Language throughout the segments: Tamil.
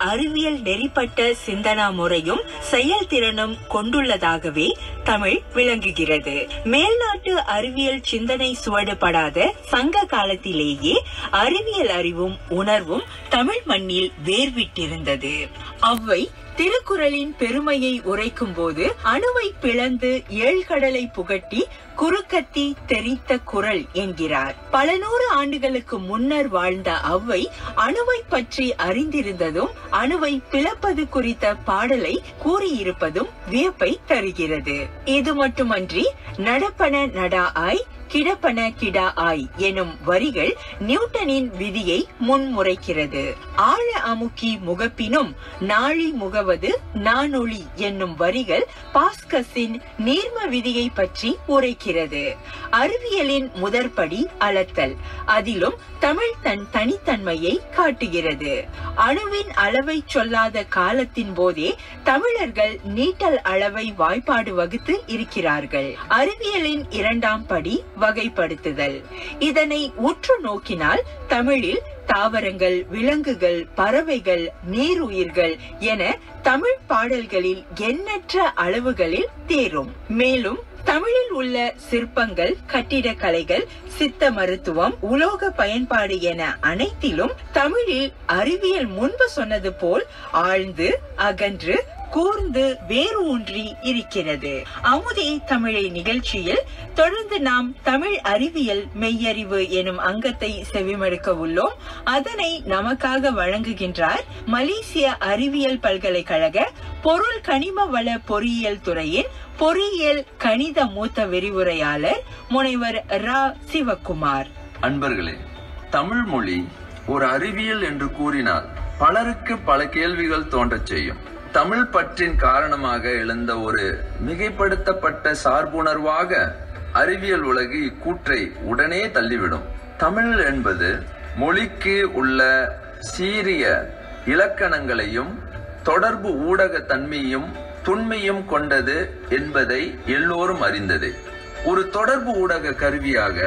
அறிவியல் நெறிப்பட்ட சிந்தனா முறையும் செயல்திறனும் கொண்டுள்ளதாகவே தமிழ் விளங்குகிறது மேல்நாட்டு அறிவியல் சிந்தனை சுவடுபடாத சங்க காலத்திலேயே அறிவியல் அறிவும் உணர்வும் தமிழ் மண்ணில் வேர்விட்டிருந்தது அவ்வை திருக்குறளின் பெருமையை உரைக்கும் போது அணுவை பிளந்து ஏழ்கடலை புகட்டி குறுக்கத்தி தெரித்த குரல் என்கிறார் பல நூறு ஆண்டுகளுக்கு முன்னர் வாழ்ந்த அவ்வை அணுவை பற்றி அறிந்திருந்ததும் அணுவை பிளப்பது குறித்த பாடலை கூறியிருப்பதும் வியப்பை தருகிறது இது மட்டுமன்றி நடப்பன நடா ஆய் கிடப்பன கிடா ஆய் எனும் வரிகள் நியூட்டனின் விதியை முன்முறைக்கிறது ஆழ அமுக்கி முகப்பினும் நாழி முகவது நானொளி என்னும் வரிகள் பாஸ்கஸின் நீர்ம விதியை பற்றி உரைக்கிறது அறிவியலின் முதற்படி அளத்தல் அதிலும் தமிழ் தன் தனித்தன்மையை காட்டுகிறது அணுவின் அளவை சொல்லாத காலத்தின் போதே தமிழர்கள் நீட்டல் அளவை வாய்ப்பாடு வகுத்து இருக்கிறார்கள் அறிவியலின் இரண்டாம் படி வகைப்படுத்துதல் இதனை உற்று நோக்கினால் தமிழில் தாவரங்கள் விலங்குகள் பறவைகள் நீருயிர்கள் என தமிழ் பாடல்களில் எண்ணற்ற அளவுகளில் தேரும் மேலும் தமிழில் உள்ள சிற்பங்கள் கட்டிடக்கலைகள் சித்த மருத்துவம் உலோக பயன்பாடு என அனைத்திலும் தமிழில் அறிவியல் முன்பு சொன்னது போல் ஆழ்ந்து அகன்று கூர்ந்து வேறு ஊன்றி இருக்கிறது அமுதே தமிழை நிகழ்ச்சியில் தொடர்ந்து நாம் தமிழ் அறிவியல் மெய்யறிவு எனும் அங்கத்தை செவிமடுக்க உள்ளோம் அதனை நமக்காக வழங்குகின்றார் மலேசிய அறிவியல் பல்கலைக்கழக பொருள் கனிம வள பொறியியல் துறையின் பொறியியல் கணித மூத்த விரிவுரையாளர் முனைவர் ரா சிவகுமார் அன்பர்களே தமிழ் மொழி ஒரு அறிவியல் என்று கூறினால் பலருக்கு பல கேள்விகள் தோன்றச் செய்யும் தமிழ் பற்றின் காரணமாக எழுந்த ஒரு மிகைப்படுத்தப்பட்ட சார்புணர்வாக அறிவியல் உலகு இக்கூற்றை உடனே தள்ளிவிடும் தமிழ் என்பது மொழிக்கு உள்ள சீரிய இலக்கணங்களையும் தொடர்பு ஊடக தன்மையும் துண்மையும் கொண்டது என்பதை எல்லோரும் அறிந்ததே ஒரு தொடர்பு ஊடக கருவியாக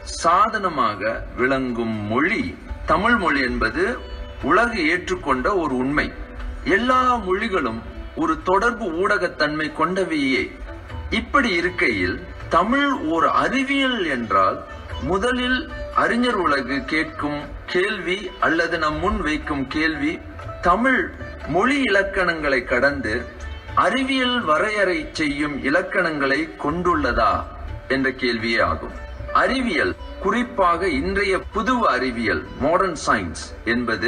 சாதனமாக விளங்கும் மொழி தமிழ் மொழி என்பது உலகு ஏற்றுக்கொண்ட ஒரு உண்மை எல்லா மொழிகளும் ஒரு தொடர்பு ஊடகத்தன்மை கொண்டவையே இப்படி இருக்கையில் தமிழ் ஒரு அறிவியல் என்றால் முதலில் அறிஞர் உலகு கேட்கும் கேள்வி அல்லது நம் முன் வைக்கும் கேள்வி தமிழ் மொழி இலக்கணங்களை கடந்து அறிவியல் வரையறை செய்யும் இலக்கணங்களை கொண்டுள்ளதா என்ற கேள்வியே ஆகும் அறிவியல் குறிப்பாக இன்றைய புது அறிவியல் மாடர்ன் சயின்ஸ் என்பது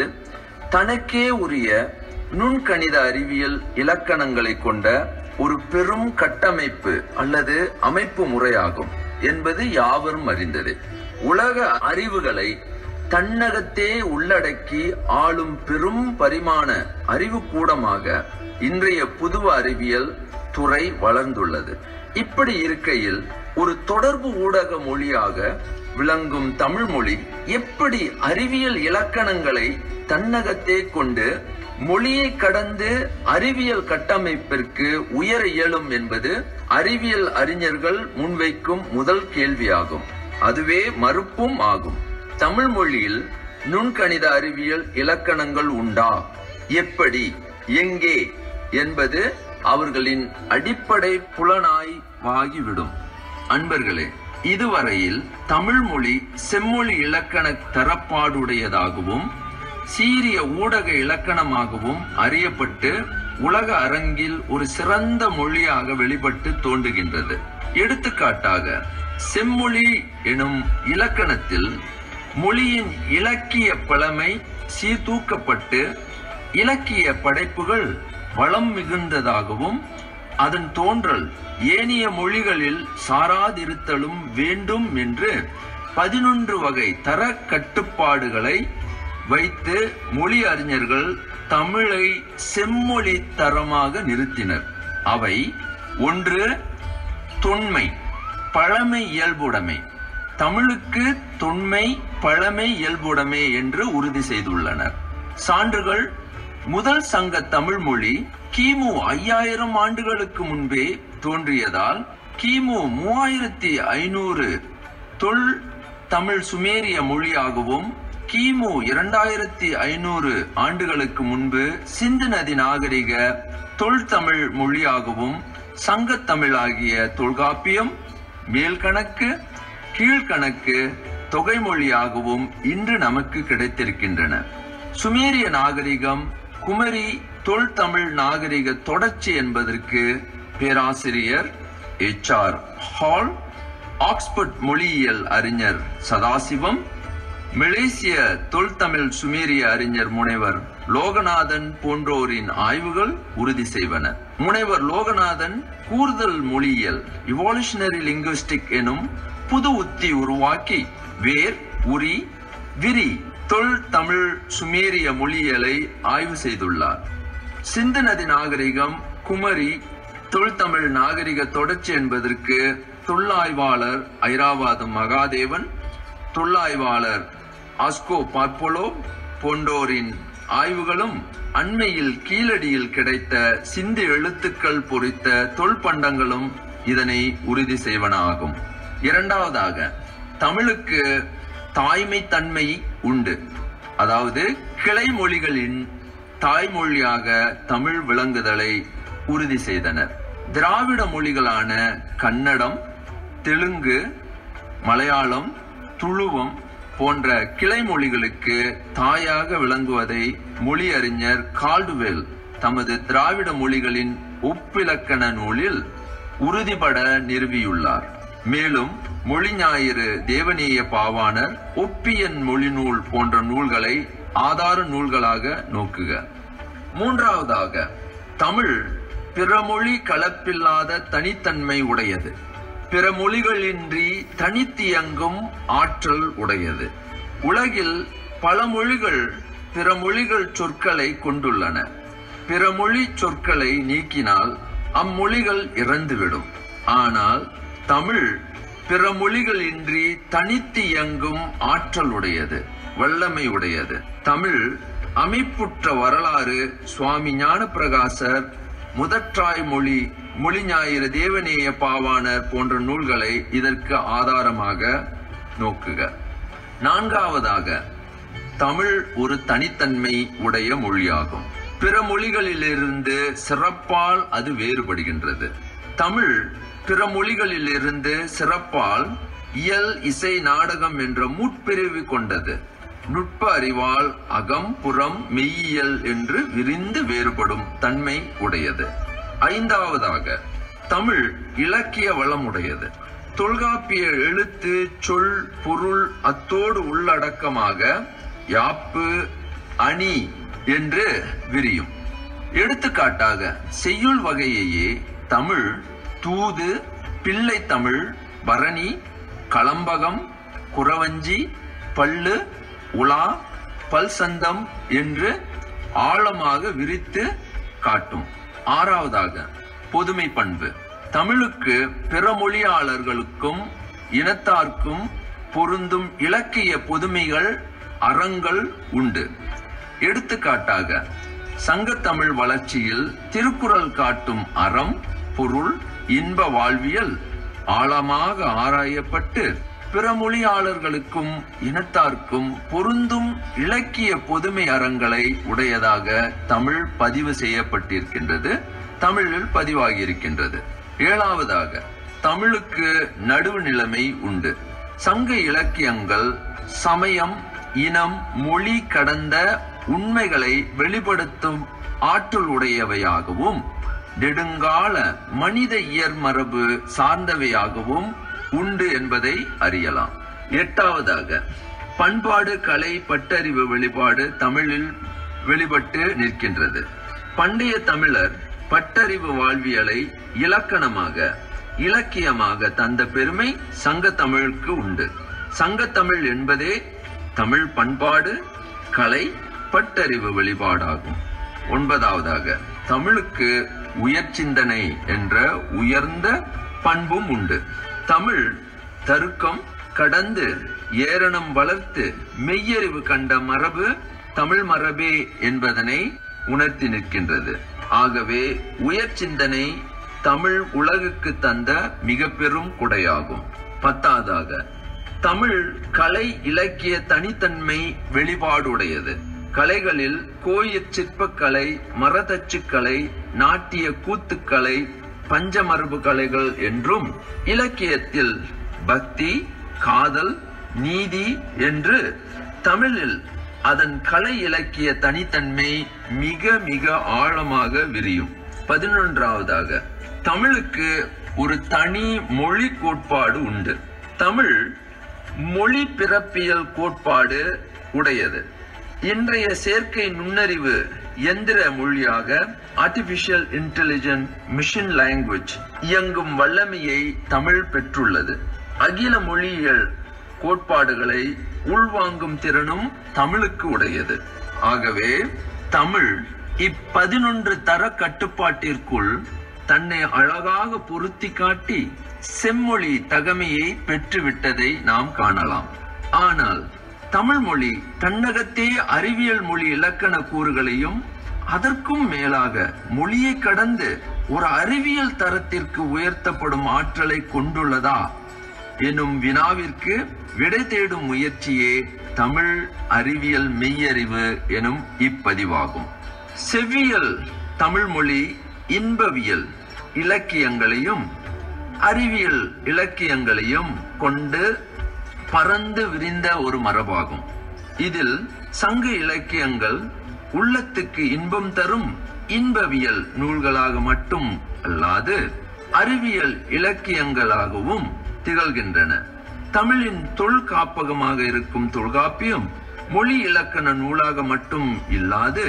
தனக்கே உரிய நுண்கணித அறிவியல் இலக்கணங்களை கொண்ட ஒரு பெரும் கட்டமைப்பு அல்லது அமைப்பு முறையாகும் என்பது யாவரும் அறிந்ததே உலக அறிவுகளை தன்னகத்தே உள்ளடக்கி ஆளும் பெரும் பரிமாண அறிவு கூடமாக இன்றைய புது அறிவியல் துறை வளர்ந்துள்ளது இப்படி இருக்கையில் ஒரு தொடர்பு ஊடக மொழியாக விளங்கும் தமிழ் மொழி எப்படி அறிவியல் இலக்கணங்களை தன்னகத்தே கொண்டு மொழியை கடந்து அறிவியல் கட்டமைப்பிற்கு உயர இயலும் என்பது அறிவியல் அறிஞர்கள் முன்வைக்கும் முதல் கேள்வியாகும் அதுவே மறுப்பும் ஆகும் தமிழ் மொழியில் நுண்கணித அறிவியல் இலக்கணங்கள் உண்டா எப்படி எங்கே என்பது அவர்களின் அடிப்படை புலனாய்வாகிவிடும் அன்பர்களே இதுவரையில் தமிழ் மொழி செம்மொழி இலக்கண தரப்பாடுடையதாகவும் சீரிய ஊடக இலக்கணமாகவும் அறியப்பட்டு உலக அரங்கில் ஒரு சிறந்த மொழியாக வெளிப்பட்டு தோன்றுகின்றது எடுத்துக்காட்டாக செம்மொழி எனும் இலக்கணத்தில் மொழியின் இலக்கிய பழமை சீர்தூக்கப்பட்டு இலக்கிய படைப்புகள் வளம் மிகுந்ததாகவும் அதன் தோன்றல் ஏனைய மொழிகளில் சாராதிருத்தலும் வேண்டும் என்று பதினொன்று வகை தர கட்டுப்பாடுகளை வைத்து மொழி அறிஞர்கள் தமிழை செம்மொழி தரமாக நிறுத்தினர் அவை ஒன்று தொன்மை பழமை இயல்புடைமை தமிழுக்கு தொன்மை பழமை இயல்புடைமை என்று உறுதி செய்துள்ளனர் சான்றுகள் முதல் சங்க தமிழ் மொழி கிமு ஐயாயிரம் ஆண்டுகளுக்கு முன்பே தோன்றியதால் கிமு மூவாயிரத்தி ஐநூறு தொல் தமிழ் சுமேரிய மொழியாகவும் கிமு இரண்டாயிரத்தி ஐநூறு ஆண்டுகளுக்கு முன்பு சிந்து நதி நாகரிக தொல்தமிழ் மொழியாகவும் சங்கத்தமிழ் ஆகிய தொல்காப்பியம் மேல்கணக்கு கீழ்கணக்கு தொகை மொழியாகவும் இன்று நமக்கு கிடைத்திருக்கின்றன சுமேரிய நாகரிகம் குமரி தொல்தமிழ் நாகரிக தொடர்ச்சி என்பதற்கு பேராசிரியர் எச் ஆர் ஹால் ஆக்ஸ்போர்ட் மொழியியல் அறிஞர் சதாசிவம் மலேசிய தொல்தமிழ் சுமேரிய அறிஞர் முனைவர் லோகநாதன் போன்றோரின் ஆய்வுகள் உறுதி செய்வன முனைவர் லோகநாதன் கூறுதல் மொழியியல் இவால்யூஷனரி லிங்குவிஸ்டிக் எனும் புது உத்தி உருவாக்கி வேர் உரி விரி தொல் தமிழ் சுமேரிய மொழியியலை ஆய்வு செய்துள்ளார் சிந்து நதி நாகரிகம் குமரி தொல்தமிழ் நாகரிக தொடர்ச்சி என்பதற்கு தொல்லாய்வாளர் ஐராவாதம் மகாதேவன் தொல்லாய்வாளர் ஆஸ்கோ பார்ப்போலோ போன்றோரின் ஆய்வுகளும் அண்மையில் கீழடியில் கிடைத்த சிந்து எழுத்துக்கள் பொறித்த தொல்பண்டங்களும் இதனை உறுதி செய்வன ஆகும் இரண்டாவதாக தமிழுக்கு தாய்மை தன்மை உண்டு அதாவது கிளை மொழிகளின் தாய்மொழியாக தமிழ் விளங்குதலை உறுதி செய்தனர் திராவிட மொழிகளான கன்னடம் தெலுங்கு மலையாளம் துளுவம் போன்ற கிளை மொழிகளுக்கு தாயாக விளங்குவதை மொழி அறிஞர் கால்டுவெல் தமது திராவிட மொழிகளின் ஒப்பிலக்கண நூலில் உறுதிபட நிறுவியுள்ளார் மேலும் மொழி ஞாயிறு தேவநேய பாவாணர் ஒப்பியன் மொழி நூல் போன்ற நூல்களை ஆதார நூல்களாக நோக்குக மூன்றாவதாக தமிழ் பிற மொழி கலப்பில்லாத தனித்தன்மை உடையது பிற மொழிகளின்றி தனித்தியங்கும் ஆற்றல் உடையது உலகில் பல மொழிகள் பிற மொழிகள் சொற்களை கொண்டுள்ளன பிற மொழி சொற்களை நீக்கினால் அம்மொழிகள் இறந்துவிடும் ஆனால் தமிழ் பிற மொழிகளின்றி தனித்து இயங்கும் ஆற்றல் உடையது வல்லமை உடையது தமிழ் அமைப்புற்ற வரலாறு சுவாமி ஞானப்பிரகாசர் முதற்றாய் மொழி மொழி ஞாயிறு தேவநேய பாவாணர் போன்ற நூல்களை இதற்கு ஆதாரமாக நோக்குக நான்காவதாக தமிழ் ஒரு தனித்தன்மை உடைய மொழியாகும் பிற மொழிகளிலிருந்து சிறப்பால் அது வேறுபடுகின்றது தமிழ் பிற மொழிகளிலிருந்து சிறப்பால் இயல் இசை நாடகம் என்ற முற்பிரிவு கொண்டது நுட்ப அறிவால் அகம் புறம் மெய்யியல் என்று விரிந்து வேறுபடும் தன்மை உடையது ஐந்தாவதாக தமிழ் இலக்கிய வளம் உடையது தொல்காப்பிய எழுத்து சொல் பொருள் அத்தோடு உள்ளடக்கமாக யாப்பு அணி என்று விரியும் எடுத்துக்காட்டாக செய்யுள் வகையையே தமிழ் தூது பிள்ளை தமிழ் பரணி களம்பகம் குறவஞ்சி பல்லு உலா பல்சந்தம் என்று ஆழமாக விரித்து காட்டும் ஆறாவதாக பொதுமை பண்பு தமிழுக்கு பிற மொழியாளர்களுக்கும் இனத்தார்க்கும் பொருந்தும் இலக்கிய பொதுமைகள் அறங்கள் உண்டு எடுத்துக்காட்டாக சங்கத்தமிழ் வளர்ச்சியில் திருக்குறள் காட்டும் அறம் பொருள் இன்ப வாழ்வியல் ஆழமாக ஆராயப்பட்டு பிற மொழியாளர்களுக்கும் இனத்தார்க்கும் பொருந்தும் இலக்கிய பொதுமை அறங்களை உடையதாக தமிழ் பதிவு செய்யப்பட்டிருக்கின்றது தமிழில் பதிவாகியிருக்கின்றது ஏழாவதாக தமிழுக்கு நடுவு நிலைமை உண்டு சங்க இலக்கியங்கள் சமயம் இனம் மொழி கடந்த உண்மைகளை வெளிப்படுத்தும் ஆற்றல் உடையவையாகவும் நெடுங்கால மனித இயற்மரபு சார்ந்தவையாகவும் உண்டு என்பதை அறியலாம் எட்டாவதாக பண்பாடு கலை பட்டறிவு வெளிப்பாடு தமிழில் வெளிப்பட்டு நிற்கின்றது பண்டைய தமிழர் பட்டறிவு வாழ்வியலை இலக்கணமாக இலக்கியமாக தந்த பெருமை சங்க தமிழுக்கு உண்டு சங்கத்தமிழ் என்பதே தமிழ் பண்பாடு கலை பட்டறிவு வெளிப்பாடாகும் ஒன்பதாவதாக தமிழுக்கு உயர் சிந்தனை என்ற உயர்ந்த பண்பும் உண்டு தமிழ் தருக்கம் கடந்து ஏரணம் வளர்த்து மெய்யறிவு கண்ட மரபு தமிழ் மரபே என்பதனை உணர்த்தி நிற்கின்றது ஆகவே உயர் சிந்தனை தமிழ் உலகுக்கு தந்த மிக பெரும் குடையாகும் பத்தாவதாக தமிழ் கலை இலக்கிய தனித்தன்மை வெளிப்பாடுடையது கலைகளில் கோயிற் சிற்பக்கலை மரதச்சுக்கலை நாட்டிய கூத்துக்கலை பஞ்சமரபு கலைகள் என்றும் இலக்கியத்தில் பக்தி காதல் நீதி என்று தமிழில் அதன் கலை இலக்கிய தனித்தன்மை மிக மிக ஆழமாக விரியும் பதினொன்றாவதாக தமிழுக்கு ஒரு தனி மொழி கோட்பாடு உண்டு தமிழ் மொழி பிறப்பியல் கோட்பாடு உடையது இன்றைய செயற்கை நுண்ணறிவு எந்திர மொழியாக ஆர்டிபிஷியல் இன்டெலிஜென்ட் மிஷின் லாங்குவேஜ் இயங்கும் வல்லமையை தமிழ் பெற்றுள்ளது அகில மொழியியல் கோட்பாடுகளை உள்வாங்கும் திறனும் தமிழுக்கு உடையது ஆகவே தமிழ் இப்பதினொன்று தர கட்டுப்பாட்டிற்குள் தன்னை அழகாக பொருத்தி காட்டி செம்மொழி தகமையை பெற்றுவிட்டதை நாம் காணலாம் ஆனால் தமிழ் மொழி தன்னகத்தே அறிவியல் மொழி இலக்கண கூறுகளையும் அதற்கும் மேலாக மொழியை கடந்து ஒரு அறிவியல் தரத்திற்கு உயர்த்தப்படும் ஆற்றலை கொண்டுள்ளதா எனும் வினாவிற்கு விடை தேடும் முயற்சியே தமிழ் அறிவியல் மெய்யறிவு எனும் இப்பதிவாகும் செவ்வியல் தமிழ் மொழி இன்பவியல் இலக்கியங்களையும் அறிவியல் இலக்கியங்களையும் கொண்டு பறந்து விரிந்த ஒரு மரபாகும் இதில் சங்க இலக்கியங்கள் உள்ளத்துக்கு இன்பம் தரும் இன்பவியல் நூல்களாக மட்டும் அல்லாது அறிவியல் இலக்கியங்களாகவும் திகழ்கின்றன தமிழின் தொல்காப்பகமாக இருக்கும் தொல்காப்பியம் மொழி இலக்கண நூலாக மட்டும் இல்லாது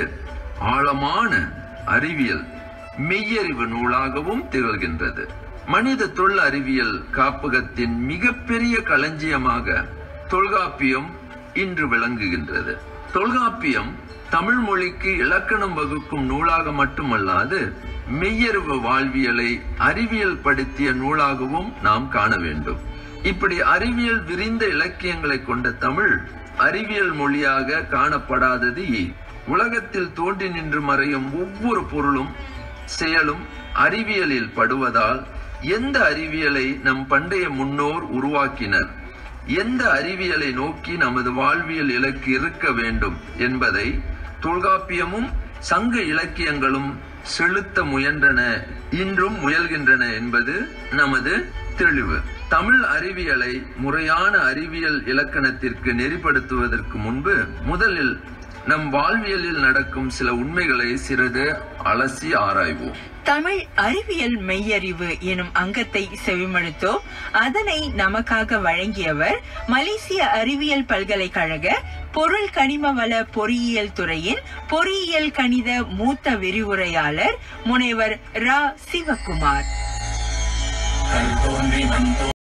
ஆழமான அறிவியல் மெய்யறிவு நூலாகவும் திகழ்கின்றது மனித தொல் அறிவியல் காப்பகத்தின் மிகப்பெரிய களஞ்சியமாக தொல்காப்பியம் இன்று விளங்குகின்றது தொல்காப்பியம் தமிழ் மொழிக்கு இலக்கணம் வகுக்கும் நூலாக மட்டுமல்லாது மெய்யறிவு வாழ்வியலை அறிவியல் படுத்திய நூலாகவும் நாம் காண வேண்டும் இப்படி அறிவியல் விரிந்த இலக்கியங்களை கொண்ட தமிழ் அறிவியல் மொழியாக காணப்படாதது ஏன்? உலகத்தில் தோன்றி நின்று மறையும் ஒவ்வொரு பொருளும் செயலும் அறிவியலில் படுவதால் எந்த அறிவியலை நம் பண்டைய முன்னோர் உருவாக்கினர் எந்த அறிவியலை நோக்கி நமது வாழ்வியல் இலக்கு இருக்க வேண்டும் என்பதை தொல்காப்பியமும் சங்க இலக்கியங்களும் செலுத்த முயன்றன இன்றும் முயல்கின்றன என்பது நமது தெளிவு தமிழ் அறிவியலை முறையான அறிவியல் இலக்கணத்திற்கு நெறிப்படுத்துவதற்கு முன்பு முதலில் நம் வாழ்வியலில் நடக்கும் சில உண்மைகளை சிறிது அலசி ஆராய்வோம் தமிழ் அறிவியல் மெய்யறிவு எனும் அங்கத்தை செவிமடுத்தோம் அதனை நமக்காக வழங்கியவர் மலேசிய அறிவியல் பல்கலைக்கழக பொருள் கனிம வள பொறியியல் துறையின் பொறியியல் கணித மூத்த விரிவுரையாளர் முனைவர் ரா சிவகுமார் கல் தோன்றி மண் தோன்றி